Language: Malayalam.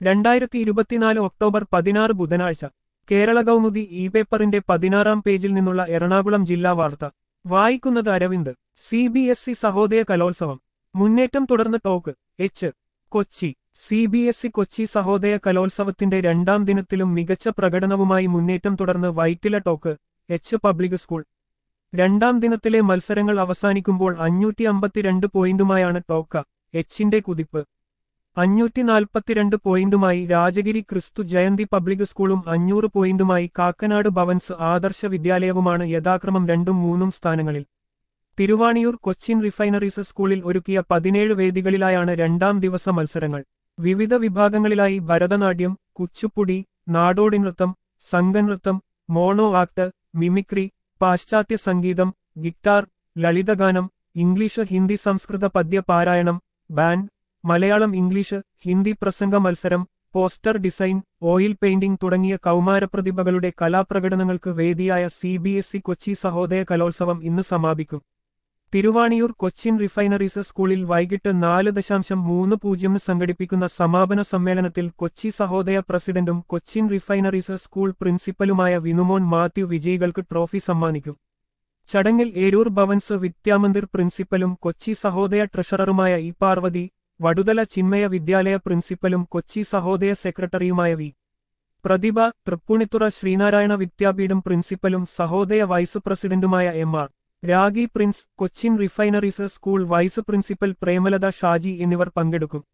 രണ്ടായിരത്തി ഇരുപത്തിനാല് ഒക്ടോബർ പതിനാറ് ബുധനാഴ്ച കേരള കൗമുദി ഇ പേപ്പറിന്റെ പതിനാറാം പേജിൽ നിന്നുള്ള എറണാകുളം ജില്ലാ വാർത്ത വായിക്കുന്നത് Aravind C B S E Sahodaya Kalolsavam മുന്നേറ്റം തുടർന്ന് Toc H Kochi C B S E Kochi Sahodaya കലോത്സവത്തിന്റെ രണ്ടാം ദിനത്തിലും മികച്ച പ്രകടനവുമായി മുന്നേറ്റം തുടർന്ന് Vyttila Toc H public school രണ്ടാം ദിനത്തിലെ മത്സരങ്ങൾ അവസാനിക്കുമ്പോൾ അഞ്ഞൂറ്റി അമ്പത്തിരണ്ട് പോയിന്റുമായാണ് ടോക്ക എച്ചിന്റെ കുതിപ്പ് അഞ്ഞൂറ്റി നാൽപ്പത്തിരണ്ട് പോയിന്റുമായി രാജഗിരി ക്രിസ്തു ജയന്തി പബ്ലിക് സ്കൂളും അഞ്ഞൂറ് പോയിന്റുമായി കാക്കനാട് ഭവൻസ് ആദർശ വിദ്യാലയവുമാണ് യഥാക്രമം രണ്ടും മൂന്നും സ്ഥാനങ്ങളിൽ തിരുവാണിയൂർ കൊച്ചിൻ റിഫൈനറീസ് സ്കൂളിൽ ഒരുക്കിയ പതിനേഴ് വേദികളിലായാണ് രണ്ടാം ദിവസ മത്സരങ്ങൾ വിവിധ വിഭാഗങ്ങളിലായി ഭരതനാട്യം കുച്ചുപ്പുടി നാടോടി നൃത്തം സംഘനൃത്തം മോണോ ആക്ട് മിമിക്രി പാശ്ചാത്യ സംഗീതം ഗിറ്റാർ ലളിതഗാനം ഇംഗ്ലീഷ് ഹിന്ദി സംസ്കൃത പദ്യ പാരായണം ബാൻഡ് മലയാളം ഇംഗ്ലീഷ് ഹിന്ദി പ്രസംഗ മത്സരം പോസ്റ്റർ ഡിസൈൻ ഓയിൽ പെയിന്റിംഗ് തുടങ്ങിയ കൗമാരപ്രതിഭകളുടെ കലാപ്രകടനങ്ങൾക്ക് വേദിയായ C B S E Kochi Sahodaya Kalolsavam ഇന്ന് സമാപിക്കും തിരുവാണിയൂർ കൊച്ചിൻ റിഫൈനറീസ് സ്കൂളിൽ വൈകിട്ട് നാല് ദശാംശം മൂന്ന് പൂജ്യം സംഘടിപ്പിക്കുന്ന സമാപന സമ്മേളനത്തിൽ കൊച്ചി സഹോദയ പ്രസിഡന്റും കൊച്ചിൻ റിഫൈനറീസ് സ്കൂൾ പ്രിൻസിപ്പലുമായ വിനുമോൻ മാത്യു വിജയികൾക്ക് ട്രോഫി സമ്മാനിക്കും ചടങ്ങിൽ ഏരൂർ ഭവൻസ് വിദ്യാമന്ദിർ പ്രിൻസിപ്പലും കൊച്ചി സഹോദയ ട്രഷററുമായ ഇ പാർവതി വടുതല ചിന്മയ വിദ്യാലയ പ്രിൻസിപ്പലും കൊച്ചി സഹോദയ സെക്രട്ടറിയുമായ വി പ്രതിഭ തൃപ്പൂണിത്തുറ ശ്രീനാരായണ വിദ്യാപീഠം പ്രിൻസിപ്പലും സഹോദയ വൈസ് പ്രസിഡന്റുമായ M R Ragi Prince Cochin Refineries school vice principal Premalatha Shaji എന്നിവർ പങ്കെടുക്കും